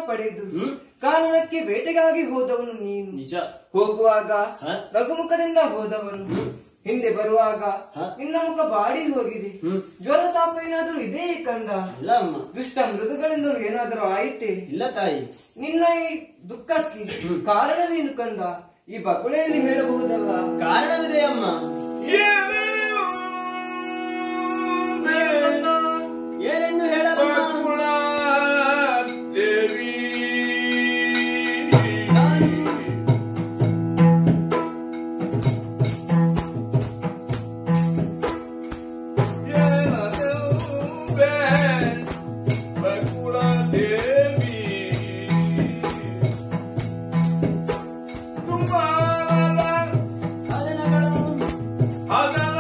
ಪಡೆದು ಹ್ಮ್. ಕಾರಣಕ್ಕೆ ಬೇಟೆಗಾಗಿ ಹೋದವನು ನೀನು ನಿಜ ಹೋಗುವಾಗ ಹ? ರಘುಮುಖದಿಂದ ಹೋದವನು ಹ್ಮ್. ಹಿಂದೆ ಬರುವಾಗ ಹ? ನಿನ್ನ ಮುಖ ಬಾಡಿ ಹೋಗಿದೆ ಹ್ಮ್. ಜ್ವರ ತಾಪ ಏನಾದರೂ ಇದೇ ಕಂದ ಇಲ್ಲ ಅಮ್ಮ ದುಷ್ಟ ಮೃಗಗಳಿಂದಲೂ ಏನಾದರೂ ಆಯಿತೆ ಇಲ್ಲ ತಾಯಿ ನಿನ್ನ ಈ ದುಃಖಕ್ಕೆ ಕಾರಣವೇನು ಕಂದ ಈ ಬಗುಳೆಯಲ್ಲಿ ಹೇಳಬಹುದಲ್ಲ ಕಾರಣವಿದೆ ಅಮ್ಮ ಏನೆಂದು ಹೇಳಲಮ್ಮ ಸಾಧನಗಳು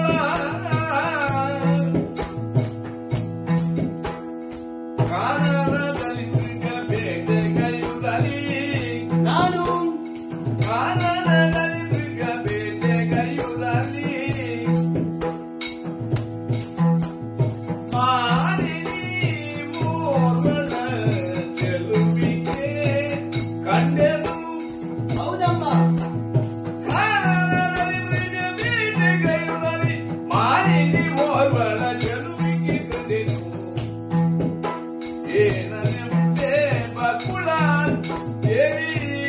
ನಾನು ಕಂಡೆನು ಹೌದಮ್ಮ ಮಾರಿನಿ ಓರ್ವಳ ಚೆಲುವಿಗೆ ಕಂಡೆನು ಏನನೆಂಬೆ ಬಕುಳ ದೇವಿ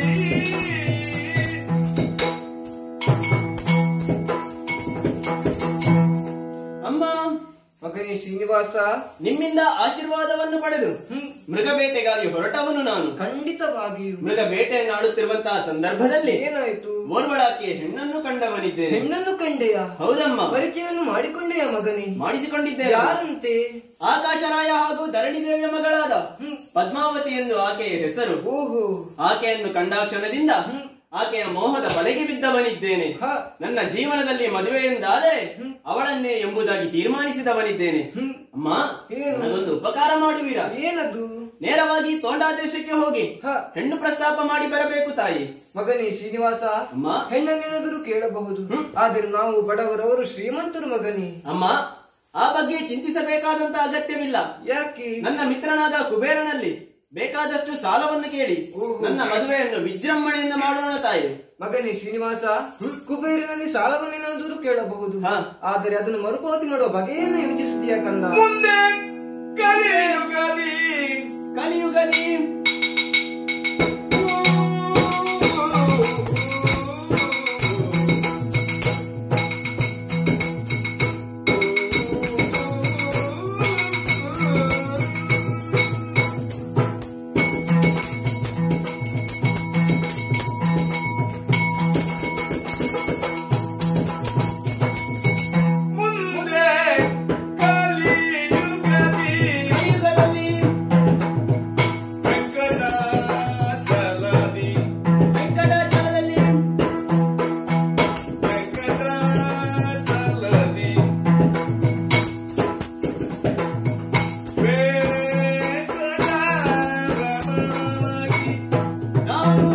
ಅಮ್ಮ ಮಗನೇ ಶ್ರೀನಿವಾಸ ನಿಮ್ಮಿಂದ ಆಶೀರ್ವಾದವನ್ನು ಪಡೆದು ಹ್ಮ್. ಮೃಗ ಬೇಟೆಗಾಗಿ ಹೊರಟವನು ನಾನು ಖಂಡಿತವಾಗಿಯೂ ಮೃಗ ಬೇಟೆಯನ್ನು ಆಡುತ್ತಿರುವಂತಹ ಸಂದರ್ಭದಲ್ಲಿ ಏನಾಯ್ತು ಓರ್ವಳಾಕೆಯ ಹೆಣ್ಣನ್ನು ಕಂಡವನಿದ್ದೇನೆ ಹೆಣ್ಣನ್ನು ಕಂಡೆಯ ಹೌದಮ್ಮ ಪರಿಚಯವನ್ನು ಮಾಡಿಕೊಂಡೆಯ ಮಗನೇ ಮಾಡಿಸಿಕೊಂಡಿದ್ದೇನೆ ಯಾರಂತೆ ಆಕಾಶರಾಯ ಹಾಗೂ ಧರಣಿ ದೇವಿಯ ಮಗಳಾದ ಹ್ಮ್. ಪದ್ಮಾವತಿ ಎಂದು ಆಕೆಯ ಹೆಸರು ಓಹೋ ಆಕೆಯನ್ನು ಕಂಡಾಕ್ಷಣದಿಂದ ಹ್ಮ್. ಆಕೆಯ ಮೋಹದ ಬಲೆಗೆ ಬಿದ್ದವನಿದ್ದೇನೆ ಹ. ನನ್ನ ಜೀವನದಲ್ಲಿ ಮದುವೆಯೆಂದಾದರೆ ಅವಳನ್ನೇ ಎಂಬುದಾಗಿ ತೀರ್ಮಾನಿಸಿದವನಿದ್ದೇನೆ ಹ್ಮ್. ಅಮ್ಮ ಏನು? ನನಗೊಂದು ಉಪಕಾರ ಮಾಡುವಿರಾ ಏನದು ನೇರವಾಗಿ ಸೋಂಡಾ ದೇಶಕ್ಕೆ ಹೋಗಿ ಹ. ಹೆಣ್ಣು ಪ್ರಸ್ತಾಪ ಮಾಡಿ ಬರಬೇಕು ತಾಯಿ ಮಗನೇ ಶ್ರೀನಿವಾಸ ಅಮ್ಮ ಹೆಣ್ಣನ್ನೇನಾದರೂ ಕೇಳಬಹುದು ಆದರೆ ನಾವು ಬಡವರವರು ಶ್ರೀಮಂತರು ಮಗನೇ ಅಮ್ಮ ಆ ಬಗ್ಗೆ ಚಿಂತಿಸಬೇಕಾದಂತ ಅಗತ್ಯವಿಲ್ಲ ಯಾಕೆ ನನ್ನ ಮಿತ್ರನಾದ ಕುಬೇರನಲ್ಲಿ ಬೇಕಾದಷ್ಟು ಸಾಲವನ್ನು ಕೇಳಿ ಓಹೋ. ನನ್ನ ಮದುವೆಯನ್ನು ವಿಜೃಂಭಣೆಯಿಂದ ಮಾಡೋಣ ತಾಯಿ ಮಗನೇ ಶ್ರೀನಿವಾಸ ಕುಬೇರಿನಲ್ಲಿ ಸಾಲವನ್ನೇನಾದರೂ ಕೇಳಬಹುದು ಹ. ಆದರೆ ಅದನ್ನು ಮರುಪಾವತಿ ಮಾಡುವ ಬಗೆಯನ್ನು ಯೋಚಿಸುತ್ತೀಯ ಕಂದ ಮುಂದೆ ಕಲಿಯುಗದಿ ಕಲಿಯುಗದಿ ಮುಂದೆ ಕಲಿಯುಗದಿ ಕಲಿಯುಗದಲ್ಲಿ ವೆಂಕಟಾಚಲದಿ ವೆಂಕಟಾಚಲದಲ್ಲಿ ವೆಂಕಟಾಚಲದಿ ವೆಂಕಟರಮಣಾಗಿ ನಾನು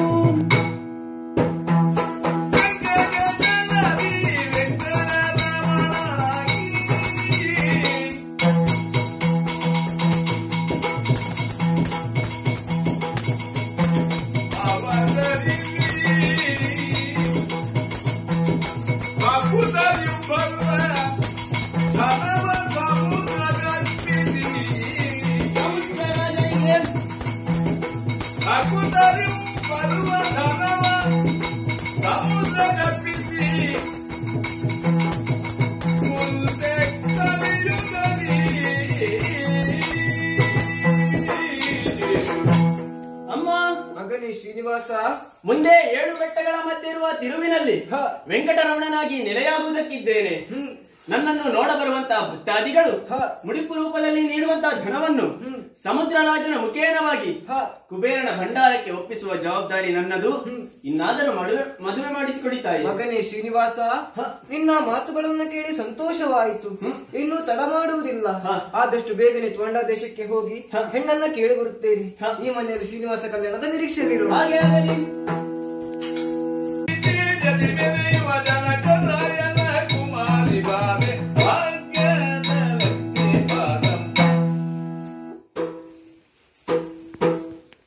ವೆಂಕಟಚಲದಿ ವೆಂಕಟರಮಣಾಗಿ ಸಮುದ್ರರಾಜನಿಗೆ ಸಮುದ್ರ ಕಪ್ಪಿಸಿ ಮುಂದೆ ಕಲಿಯುಗದಿ ಅಮ್ಮ ಮಗನೇ ಶ್ರೀನಿವಾಸ ಮುಂದೆ ಏಳು ಬೆಟ್ಟಗಳ ಮಧ್ಯೆ ಇರುವ ತಿರುವಿನಲ್ಲಿ ಹ. ವೆಂಕಟರಮಣನಾಗಿ ನೆಲೆಯಾಗುವುದಕ್ಕಿದ್ದೇನೆ ಹ್ಮ್ ನನ್ನನ್ನು ನೋಡ ಬರುವಂತಹ ಭಕ್ತಾದಿಗಳು ಹ. ಮುಡಿಪು ರೂಪದಲ್ಲಿ ನೀಡುವಂತಹ ಧನವನ್ನು ಹ್ಮ್. ಸಮುದ್ರ ರಾಜನ ಮುಖೇನವಾಗಿ ಹ. ಕುಬೇರನ ಭಂಡಾರಕ್ಕೆ ಒಪ್ಪಿಸುವ ಜವಾಬ್ದಾರಿ ನನ್ನದು ಹ್ಮ್. ಇನ್ನಾದರೂ ಮದುವೆ ಮದುವೆ ಮಾಡಿಸಿಕೊಡಿ ತಾಯಿ ಮಗನೇ ಶ್ರೀನಿವಾಸ ಹ. ನಿನ್ನ ಮಾತುಗಳನ್ನು ಕೇಳಿ ಸಂತೋಷವಾಯಿತು ಹ್ಮ್. ಇನ್ನು ತಡ ಮಾಡುವುದಿಲ್ಲ ಹ. ಆದಷ್ಟು ಬೇಗನೆ ಚೋಂಡಾ ದೇಶಕ್ಕೆ ಹೋಗಿ ಹ. ಹೆಣ್ಣನ್ನ ಕೇಳಿ ಬರುತ್ತೇನೆ ಹ. ಈ ಮನೆಯಲ್ಲಿ ಶ್ರೀನಿವಾಸ ಕಲ್ಯಾಣದ ನಿರೀಕ್ಷೆಯಲ್ಲಿರುವ ಹಾಗೆ ಆಗಲಿ